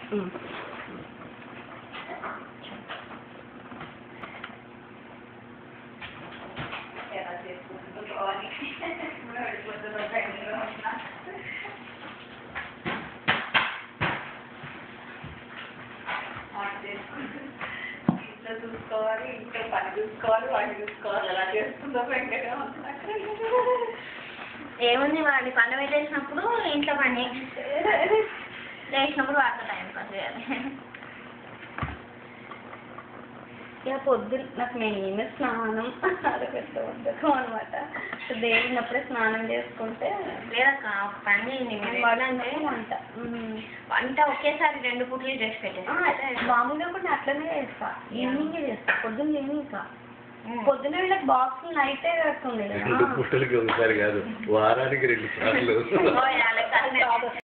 ఉమ్. ఎలా చేసుకుంటుందో పోవాలి. పొద్దున బయలుదేరి ఉన్నా. వంట చేసుకుంటూ ఇంట్లో చూసుకోవాలి ఇంట్లో పని చూసుకోవాలి వాటి చూసుకోవాలి అలా చేస్తుందో వెంటనే ఏముంది వాడిని పండ పెట్టేసినప్పుడు ఇంట్లో పని లేచినప్పుడు వాడితో టైం పాస్ చేయాలి ఇక పొద్దున్న నాకు మెయిన్ స్నానం అది పెద్ద వంటకం అనమాట దేవుడినప్పుడే స్నానం చేసుకుంటే లేదక్క ఒక పని చేయండి మీరు ఎట్లా అంటే వంట ఉమ్. వంట ఒకేసారి రెండు పూటలు చేసి ఆ, పెట్టేసి మామూలుగా కూడా అట్లనే చేస్తా ఈవినింగ్ చేస్తా పొద్దున్న ఈవినింగ్ కా ఉమ్. పొద్దున్న వీళ్ళకి బాక్స్ నైటే కడుతుంది రెండు పూటలకి ఒకసారి కాదు వారానికి రెండు సార్లు ఓ, వాళ్ళకి కాదు.